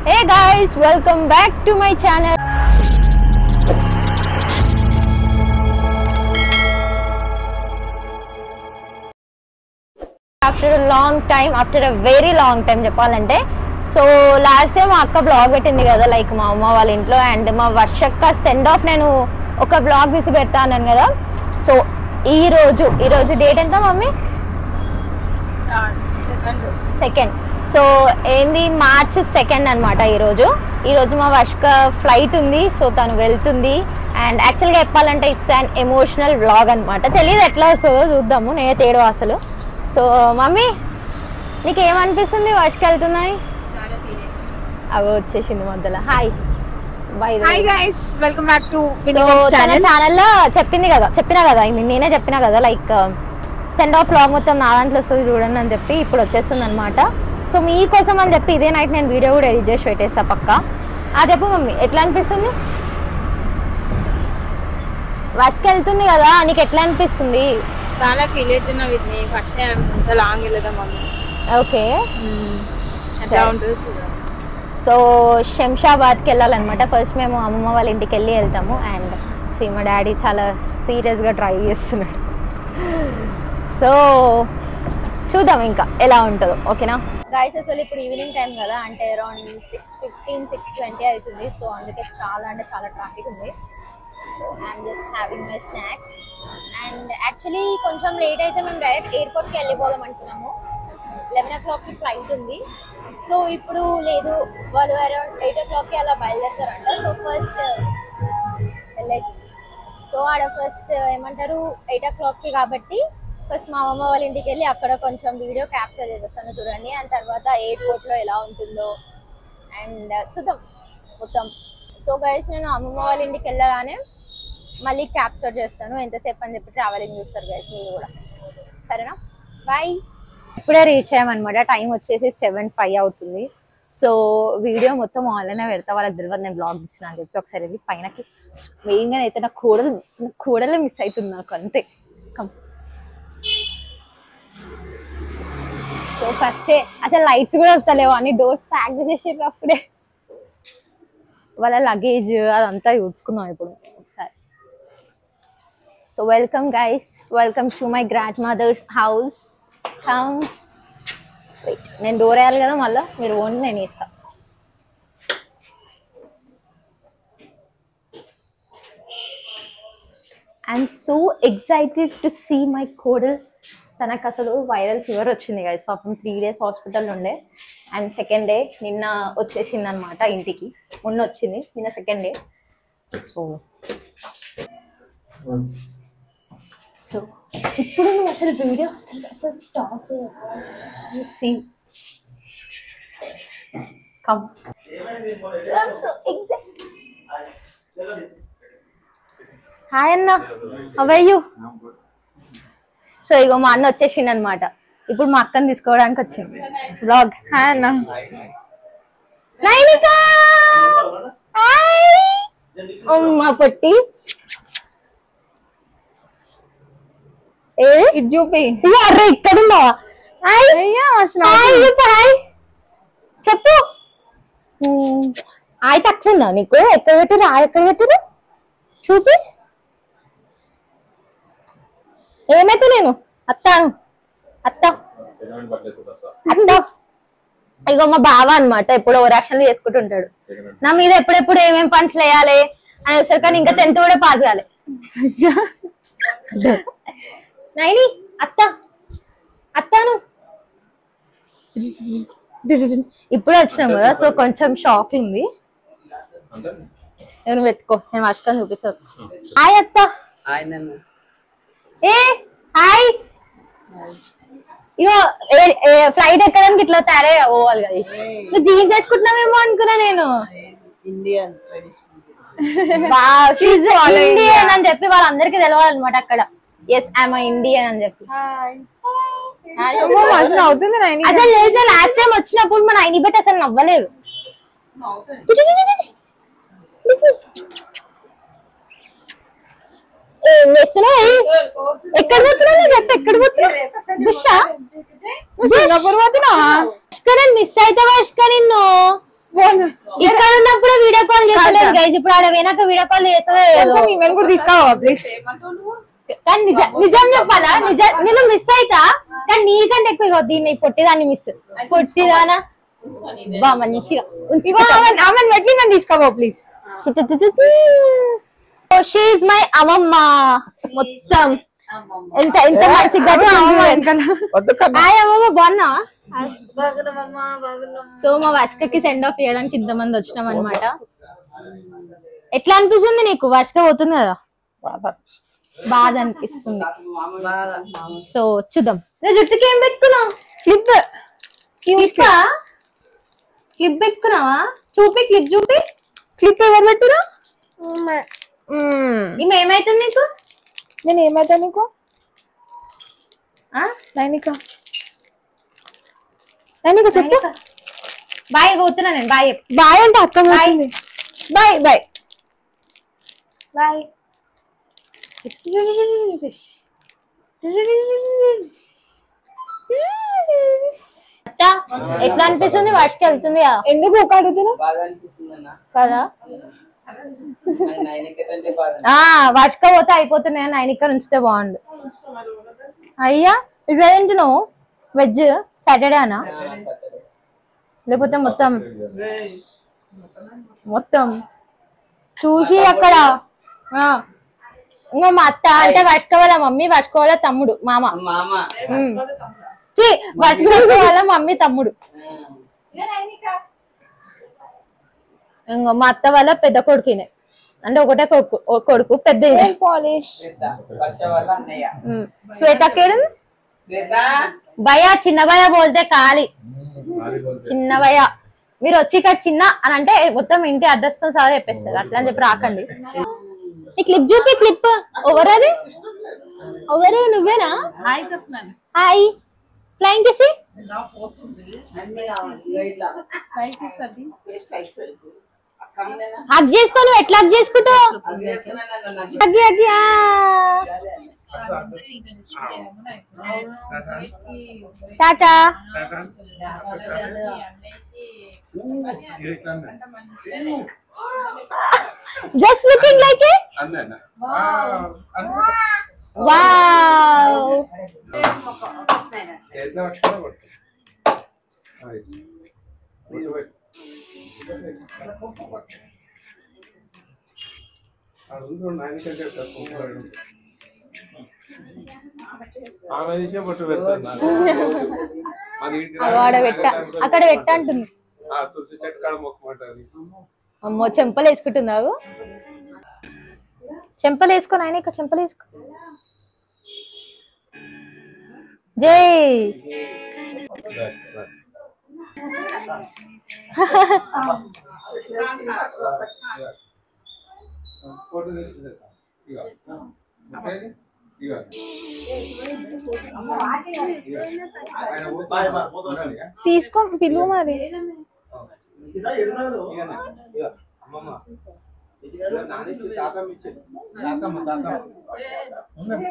Hey guys welcome back to my channel after long time after a very long time చెప్పాలంటే so last time మా అక్క blog పెట్టింది కదా like మా అమ్మ వాళ్ళ ఇంట్లో అండ్ మా వర్షక్క సెండ్ ఆఫ్ నేను ఒక బ్లాగ్ తీసి పెడతా అన్నాను కదా సో ఈ రోజు ఈ రోజు డేట్ ఎంత మమ్మీ సెకండ్ సో ఏంది మార్చ్ సెకండ్ అనమాట ఈరోజు ఈరోజు మా వర్షక ఫ్లైట్ ఉంది సో తను వెళ్తుంది అండ్ యాక్చువల్గా చెప్పాలంటే ఇట్స్ అండ్ ఎమోషనల్ వ్లాగ్ అనమాట తెలియదు ఎట్లా వస్తుందో చూద్దాము నేనే తేడు అసలు సో మమ్మీ నీకు ఏమనిపిస్తుంది వర్షకి వెళ్తున్నాయి అవి వచ్చేసింది మధ్యలో hi bye hi guys welcome back to so తన ఛానల్లో చెప్పింది కదా చెప్పినా కదా I mean, నేనే చెప్పినా కదా లైక్ సెండ్ ఆఫ్ బ్లాగ్ మొత్తం నా దాంట్లో వస్తుంది చూడండి అని చెప్పి ఇప్పుడు వచ్చేస్తుంది అనమాట సో మీకోసం అని చెప్పి ఇదే నైట్ నేను వీడియో కూడా ఎడిట్ చేసి పెట్టేస్తా పక్క ఆ చెప్పు మమ్మీ ఎట్లా అనిపిస్తుంది వర్షకి వెళ్తుంది కదా నీకు ఎట్లా అనిపిస్తుంది చాలా ఫీల్ అవుతున్నా విత్ ఫస్ట్ టైం ఇంత లాంగ్ వెళ్ళదాం మమ్మీ ఓకే ఎట్లా సరే. ఉంటుందో చూడాలి సో శంషాబాద్కి వెళ్ళాలన్నమాట ఫస్ట్ మేము అమ్మమ్మ వాళ్ళ ఇంటికి వెళ్ళి వెళ్తాము అండ్ సీ మా డాడీ చాలా సీరియస్గా ట్రై చేస్తున్నాడు సో చూద్దాం ఇంకా ఎలా ఉంటుందో ఓకేనా గాయస్ అసలు ఇప్పుడు ఈవినింగ్ టైం కదా అంటే around six fifteen six twenty అవుతుంది సో అందుకే చాలా అంటే చాలా ట్రాఫిక్ ఉంది so I'm just having my snacks and actually కొంచెం లేట్ అయితే మేము డైరెక్ట్ ఎయిర్పోర్ట్కి వెళ్ళిపోదాం అనుకున్నాము లెవెన్ ఓ క్లాక్కి ఫ్లైట్ ఉంది సో ఇప్పుడు లేదు వాళ్ళు అరౌండ్ ఎయిట్ ఓ క్లాక్కి అలా బయలుదేరుతారంట సో ఫస్ట్ లైక్ సో ఆడ ఫస్ట్ ఏమంటారు ఎయిట్ ఓ క్లాక్కి కాబట్టి ఫస్ట్ మా అమ్మమ్మ వాళ్ళ ఇంటికి వెళ్ళి అక్కడ కొంచెం వీడియో క్యాప్చర్ చేసేస్తాను చూడండి అండ్ తర్వాత ఎయిర్పోర్ట్లో ఎలా ఉంటుందో అండ్ చూద్దాం మొత్తం సో గైస్ నేను అమ్మమ్మ వాళ్ళ ఇంటికి వెళ్ళగానే మళ్ళీ క్యాప్చర్ చేస్తాను ఎంతసేపు అని చెప్పి ట్రావెలింగ్ చూస్తారు గైస్ మీరు కూడా సరేనా బాయ్ ఇప్పుడే రీచ్ అయ్యామన్నమాట టైం వచ్చేసి సెవెన్ ఫైవ్ అవుతుంది సో వీడియో మొత్తం ఆన్లైన్ పెడతా వాళ్ళకి తెలియదు నేను బ్లాగ్ తీసిన అని చెప్పి ఒకసారి వెళ్ళి పైనకి మెయిన్గా అయితే నా కూడలు నా కూడలే మిస్ అవుతుంది నాకు అంతే కమ్ సో ఫస్టే అసలు లైట్స్ కూడా వస్తలేవు అన్ని డోర్స్ ప్యాక్ చేసేసారు అప్పుడే వాళ్ళ లగేజ్ అదంతా చూసుకుందాం ఇప్పుడు ఒకసారి so welcome guys welcome to my grandmother's house come wait నేను డోర్ వేయాలి కదా మళ్ళీ మీరు ఓన్లీ నేను వేస్తా I'm so excited to see my కోడల్ తనకు అసలు వైరల్ ఫీవర్ వచ్చింది గైస్ పాపం త్రీ డేస్ హాస్పిటల్ ఉండే అండ్ సెకండ్ డే నిన్న వచ్చేసింది అనమాట ఇంటికి మొన్న వచ్చింది నిన్న సెకండ్ డే సో సో ఇప్పుడు నువ్వు అసలు వీడియో అసలు అసలు stop see come so I'm so excite hi అన్న అవయ్యూ సో ఇగో మా అన్న వచ్చేసిండు అనమాట ఇప్పుడు మా అక్కని తీసుకోవడానికి వచ్చింది బ్లాగ్ హాయ్ అన్న నైనిక హాయ్ అమ్మ పొట్టి ఏ ఇది చూపి ఇయ్య, అర్రే ఇక్కడ ఉన్నావా హాయ్ అయ్యా అసలు హాయ్ చెప్పు హాయ్ చెప్పు ఉమ్, హాయ్ తక్కువ ఉందా నీకు ఎక్కడ పెట్టారు హాయ్ ఎక్కడ పెట్టారు చూపి ఏమైతే నేను అత్తాను అత్త అత్త ఇగో మా బావ అన్నమాట ఎప్పుడు ఓరాక్షన్లు చేసుకుంటుంటాడు నా మీద ఎప్పుడెప్పుడు ఏమేం పంచులు వేయాలి అని వస్తారు కానీ ఇంకా టెన్త్ కూడా పాస్ కాలే నైని అత్త అత్తాను ఇప్పుడు వచ్చినాం కదా సో కొంచెం షాక్ ఉంది నేను వెతుకో నేను వర్షకం చూపిస్తా హాయ్ అత్త హాయ్ నన్ను ఏ హాయ్ ఇగో ఫ్లైట్ ఎక్కడానికి ఇట్లా తయారై పోవాలి కదా నువ్వు జీన్స్ వేసుకుంటున్నావేమో అనుకున్నా నేను ఇండియన్ ట్రెడిషన్ ఇండియన్ అని చెప్పి వాళ్ళందరికీ తెలవాలన్నమాట అక్కడ ఎస్ ఐఎమ్ ఇండియన్ అని చెప్పి అసలు అవుతుంది నైని అసలు తెలుసా లాస్ట్ టైం వచ్చినప్పుడు మన ఐని బట్టి అసలు నవ్వలేదు ఏం చేస్తున్నావు ఎక్కడ పోతున్నావు చెప్పు ఎక్కడ పోతున్నావు బుషా సింగపూర్ పోతున్నావా మిస్ అయితే వర్షక నిన్ను లేదు గైస్ ఇప్పుడు ఆడ వెనక వీడియో కాల్ చేస్తుంది కొంచెం ఈమెను కూడా తీసుకోవా ప్లీజ్ కానీ నిజ- నిజం చెప్పాలా నిజం నేను మిస్ అయితా కానీ నీకంటే ఎక్కువ ఇగో దీన్ని పొట్టిదాన్ని మిస్ పొట్టిదానా బా మంచిగా ఇగో ఆమె ఆమెను పెట్టి మేము తీసుకోవా ప్లీజ్ షీఈ్ మై అమ్మమ్మ మొత్తం ఎంత ఎంత మంచిగా హాయ్ అమ్మమ్మ బాగున్నా సో మా వర్షకకి సెండ్ ఆఫ్ ఇవ్వడానికి ఇంతమంది వచ్చినాం అనమాట ఎట్లా అనిపిస్తుంది నీకు వర్షక పోతుంది కదా బాధ అనిపిస్తుంది సో చూద్దాం నువ్వు జుట్టుకి ఏం పెట్టుకున్నావు క్లిప్ క్లిప్ క్లిప్ పెట్టుకున్నావా చూపి క్లిప్ చూపి క్లిప్ ఎవరు పెట్టిరా ఈమె ఏమైతుంది నీకు నేను ఏమైతా నీకు ఆ? నైనిక నైనిక చెప్పు బాయ్ పోతున్నా నేను బాయ్ బాయ్ అంటే అక్క బాయ్ బాయ్ బాయ్ బాయ్ అత్త, ఎట్లా అనిపిస్తుంది వర్షకి వెళ్తుంది కదా ఎందుకు ఒక అడుగుతున్నా బాగా అనిపిస్తుందన్న కదా నైన్కంటే బాగా ఆ వర్షక పోతే అయిపోతున్నాయి అని ఆయన ఇక్కడ ఉంచితే బాగుండు అయ్యా ఇప్పుడు తింటున్నావు వెజ్ సాటర్డే అనా లేకపోతే మొత్తం మొత్తం చూసి అక్కడ ఆ. ఇంకో మా అత్త అంటే వర్షక వాళ్ళ మమ్మీ వర్షక వాళ్ళ తమ్ముడు మామ మామ ఉమ్. ఛీ, వర్షక వాళ్ళ మమ్మీ తమ్ముడు ఇంకో మా అత్త వాళ్ళ పెద్ద కొడుకునే అంటే ఒకటే కొడుకు ఓ కొడుకు పెద్ద ఈయన. పాలిష్ శ్వేత వర్ష వాళ్ళ అన్నయ్య ఉమ్. శ్వేత కేడు శ్వేత భయ చిన్న భయ బోల్తే ఖాళీ చిన్న భయ మీరు వచ్చి ఇక్కడ చిన్న అని అంటే మొత్తం ఇంటి అడ్రస్ తో సహా చెప్పేస్తారు అట్లా అని చెప్పి రాకండి ఈ క్లిప్ చూపి క్లిప్ ఎవరది ఎవరు నువ్వేనా హాయ్ చెప్తున్నాను హాయ్ ఫ్లైంగ్ కిసి ఇట్లా పైకి సర్ది అక్కడనేనా హగ్ చేసుకో నువ్వు ఎట్లా హగ్ చేసుకుంటావు అది చేసుకున్నాను నా హగ్ హగ్ ఆ. టాటా just looking like a wow ఆమె తీసే పట్టు పెడతాను అది ఇంటి అవాడ పెట్ట అక్కడ పెట్ట అంటుంది ఆ తులసి చెట్టు కాడ మొక్కమంటది అమ్మో చెంపలు వేసుకుంటున్నావు చెంపలు వేసుకొని ఆయన ఇక చెంపలు వేసుకో జై ఫోటో తీసింది ఇక ఓకేది? ఇక ఆయన ఊరుకోవాలి. తీసుకో పిలువు మరి ఇకనే, ఇక. అమ్మమ్మ ఇక నానిచ్చి తాతమ్మ ఇచ్చి తాతమ్మ తాతమ్మ ఉన్నది.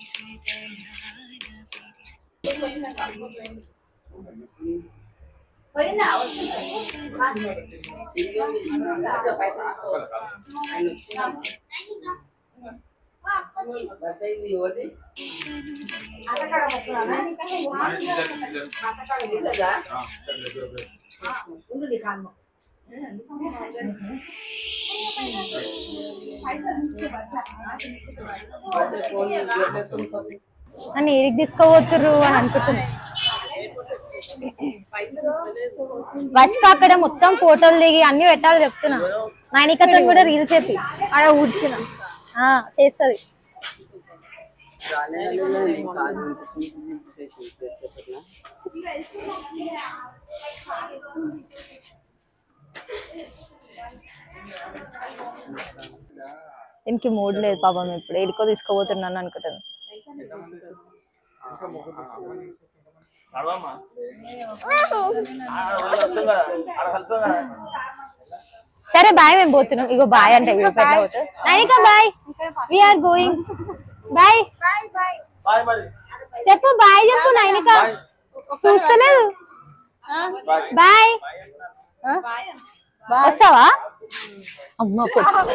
ఎవరిది నాని సిద్ధం, సిద్ధం. ఇదేదా? ఆ, సరే, సరే, సరే. వర్ష ఫోన్ చేసి అని ఏడికి తీసుకోబోతుర్రు అని అనుకుంటున్నా వర్షక అక్కడ మొత్తం ఫోటోలు దిగి అన్ని పెట్టాలి చెప్తున్నా నాయనికతో కూడా రీల్స్ చెప్పి ఆడ ఊడ్చిన ఆ చేస్తుంది దీనికి మూడ్ లేదు పాపం ఇప్పుడు ఏడుకో తీసుకోబోతున్నాను అనుకుంటాను సరే బాయ్ మేము పోతున్నాం ఇగో బాయ్ అంటే ఇగో పెద్ద పోతుంది Nainika bye we're going bye చెప్పు బాయ్ చెప్పు నైనిక చూస్తలేదు బాయ్ వస్తావా అమ్మ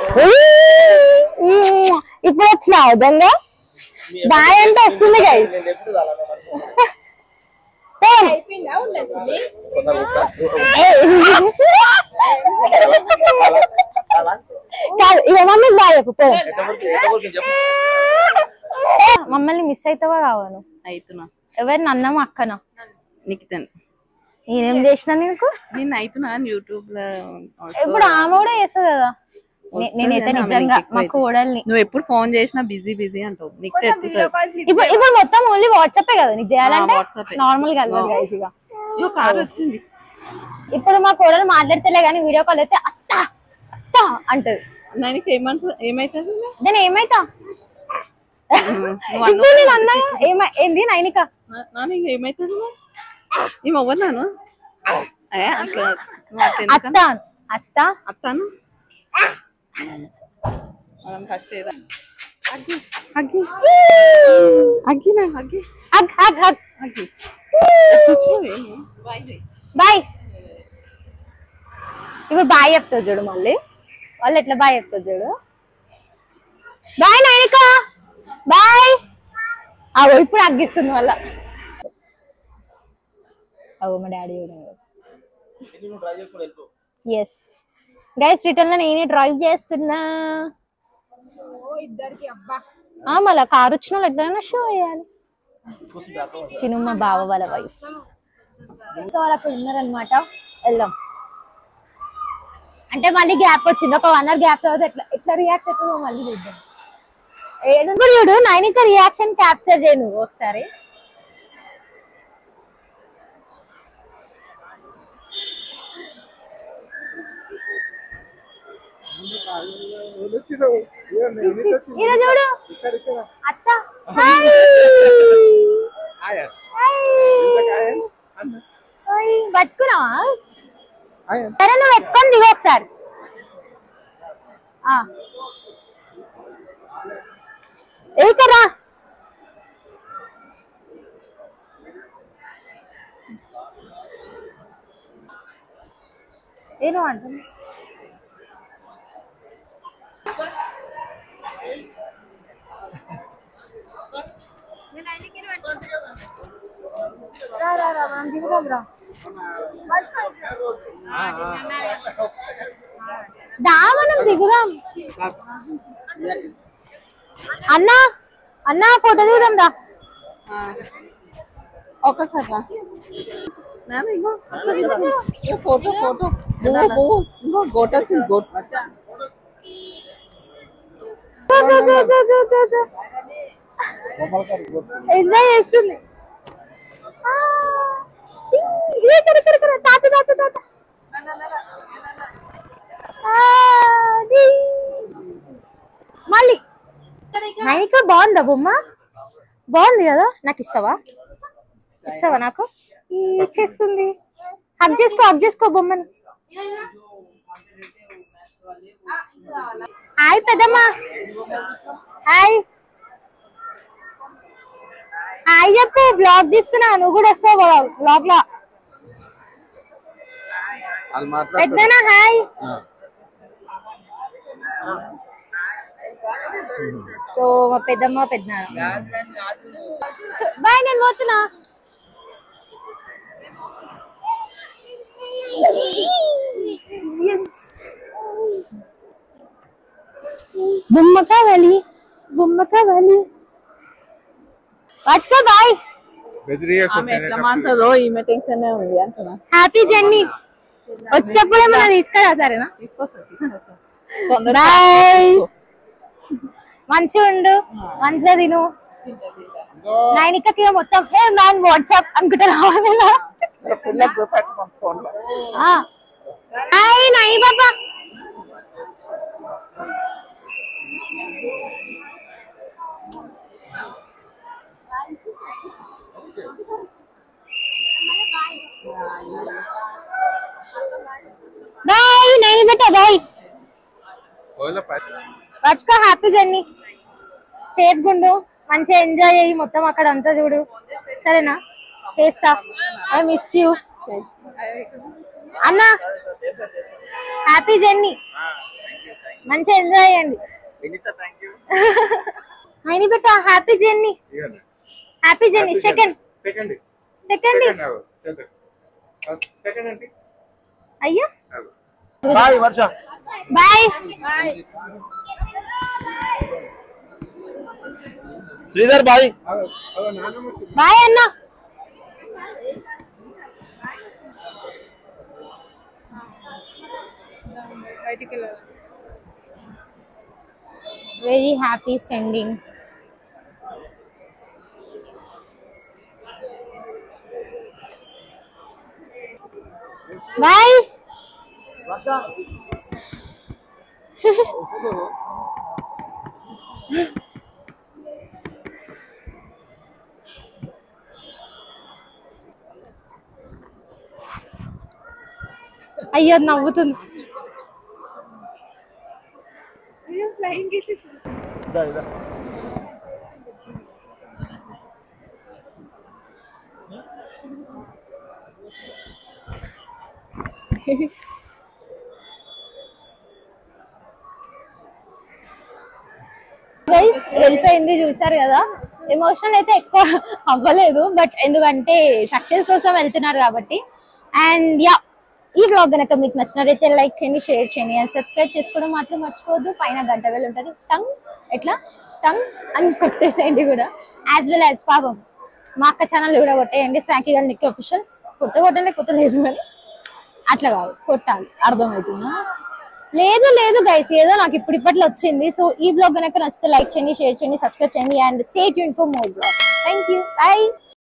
ఇప్పుడు వచ్చినావు దొంగ బాయ్ అంటే వస్తుంది గైస్ నేను ఎప్పుడు అలాగా అయిపోయిందా ఉండొచ్చింది కాదు ఇక మమ్మీ బాయ్ చెప్పు పో. చెప్పు ఏ, మమ్మల్ని మిస్ అవుతావా కావాను అవుతున్నా ఎవరిని అన్నమా అక్కనా నిఖితన్ నేనేం చేసిన నీకు నేను అవుతున్నా యూట్యూబ్ లో ఇప్పుడు ఆమె కూడా చేస్తుంది కదా నే- నేనైతే వస్తుంది, ఆమె నిజంగా నీకు మా ఎక్కువ కోడల్ని నువ్వు ఎప్పుడు ఫోన్ చేసినా బిజీ బిజీ అంటావు నీకు ఎత్తుతుంది ఇప్పుడు ఇప్పుడు మొత్తం ఓన్లీ వాట్సాప్ కదా నీకు చేయాలంటే ఆ, WhatsApp ఏ. నార్మల్ గా కలవదు guys ఇక ఇగో కార్ వచ్చింది ఇప్పుడు మా కోడలు మాట్లాడితేలే కానీ వీడియో కాల్ అయితే అత్త అత్త అంటది దానికి ఏమంటారు ఏమైతుంది నేను ఏమైతా నువ్వు ఇప్పుడు నేను అన్నా ఏమై ఏంది నైనిక నాన్న ఇంక ఏమైతుంది నీ మొవ్వరు నాను ఏ, అట్లా నువ్వు అట్లా ఎందుకు అత్త అత్త అత్తాను మనం ఫస్ట్ ఏదా అగ్గి అగ్గి అగ్గినా అగ్గి హగ్ హగ్ హగ్ అగ్గి బాయ్ బాయ్ ఇప్పుడు బాయ్ చెప్తావు చూడు మళ్ళీ వాళ్ళు ఎట్లా బాయ్ చెప్తావు చూడు బాయ్ నైనిక బాయ్ అవో ఇప్పుడు అగ్గిస్తుంది వాళ్ళ అవో మా డాడీ కూడా నువ్వు ట్రై చేసుకుని వెళ్తూ ఎస్ గైస్ రిటర్న్ లో నేనే డ్రైవ్ చేస్తున్నా ఆ, మళ్ళా కారు వచ్చిన వాళ్ళు ఎట్లైనా షో చేయాలి తిను మా బావ వాళ్ళ వైఫ్ ఇంకా వాళ్ళు అక్కడ ఉన్నారనమాట వెళ్దాం అంటే మళ్ళీ గ్యాప్ వచ్చింది ఒక వన్ అవర్ గ్యాప్ తర్వాత ఎట్లా ఎట్లా రియాక్ట్ అవుతుందో మళ్ళీ చూద్దాం ఏడు ఇప్పుడు చూడు నైనిక రియాక్షన్ క్యాప్చర్ చేయి నువ్వు ఒకసారి ఈయన చూడు అత్త హాయ్ హాయ్ హాయ్ బతుకున్నావా సరే నువ్వు ఎత్తుకొని దిగు ఒకసారి ఆ. ఏ కర్రా ఏను అంటుంది రా రా రా మనం దిగుదాం రా దా మనం దిగుదాం అన్నా అన్నా ఫోటో దిగుదాం రా ఒకసారి రా. నాన్న ఇంకో ఇంకో ఫోటో ఫోటో నువ్వు నువ్వు ఇంకో గోట వచ్చింది గోట ఎంజాయ్ చేస్తుంది ఆ, ఈ, ఏ, కర, కర, కర, తాత తాత తాత ఆ, దీ. మళ్ళీ నైనిక బాగుందా బొమ్మ బాగుంది కదా నాకు ఇస్తావా ఇస్తావా నాకు ఈ, ఇచ్చేస్తుంది హక్ చేసుకో హక్ చేసుకో బొమ్మని హాయ్ పెద్దమ్మ హాయ్ హాయ్ చెప్పు బ్లాగ్ తీస్తున్నా నువ్వు కూడా వస్తావు బ్లాగ్ లో వాళ్ళు మాట్లాడుతారు పెద్దనా హాయ్ సో మా పెద్దమ్మ పెద్ద బాయ్ నేను పోతున్నా గుమ్మ కావాలి గుమ్మ కావాలి వాచుకో బాయ్ ఆమె ఎట్లా మాట్లాడదో ఈమె టెన్షన్ ఉంది అంటున్నా హ్యాపీ జర్నీ వచ్చేటప్పుడు ఏమన్నా తీసుకురా సరేనా తీసుకొస్తా తీసుకొస్తా తొందరగా బాయ్ మంచిగా ఉండు మంచిగా తిను నైనికకి మొత్తం ఏ మ్యాన్ వాట్సాప్ అనుకుంటా రావాలి హాయ్ నై బాబా బాయ్ నై బేటా bye Varshaka happy journey safe గుండు మంచిగా ఎంజాయ్ అయ్యి మొత్తం అక్కడ అంతా చూడు సరేనా చేస్తా ఐ మిస్ యూ అన్నా హ్యాపీ జర్నీ మంచిగా ఎంజాయ్ చేయండి థ్యాంక్ యూ అయిన పెట్ట happy journey happy journey second second second second అండి అయ్యా bye Varsha bye Sridhar bye bye అన్న వెరీ హ్యాపీ సెండింగ్ బాయ్ అయ్యో నవ్వుతుంది గైస్ వెళ్ళిపోయింది చూసారు కదా ఎమోషనల్ అయితే ఎక్కువ అవ్వలేదు బట్ ఎందుకంటే సక్సెస్ కోసం వెళ్తున్నారు కాబట్టి అండ్ యా ఈ బ్లాగ్ కనుక మీకు నచ్చినట్లయితే లైక్ చేయండి షేర్ చేయండి అండ్ సబ్స్క్రైబ్ చేసుకోవడం మాత్రం మర్చిపోవద్దు పైన గంట వేలు ఉంటుంది టంగ్ ఎట్లా టంగ్ అని కొట్టేసేయండి కూడా యాజ్ వెల్ యాజ్ పాపం మా అక్క ఛానల్ కూడా కొట్టేయండి స్వాంకీ గారి నిక్కి అఫీషియల్ కొత్త కొట్టలే కొత్త లేదు మరి అట్లా కాదు కొట్టాలి అర్థమవుతుందా లేదు లేదు గైస్ ఏదో నాకు ఇప్పుడు ఇప్పట్లో వచ్చింది సో ఈ బ్లాగ్ కనుక నచ్చితే లైక్ చేయండి షేర్ చేయండి సబ్స్క్రైబ్ చేయండి and stay tune for more blog thank you by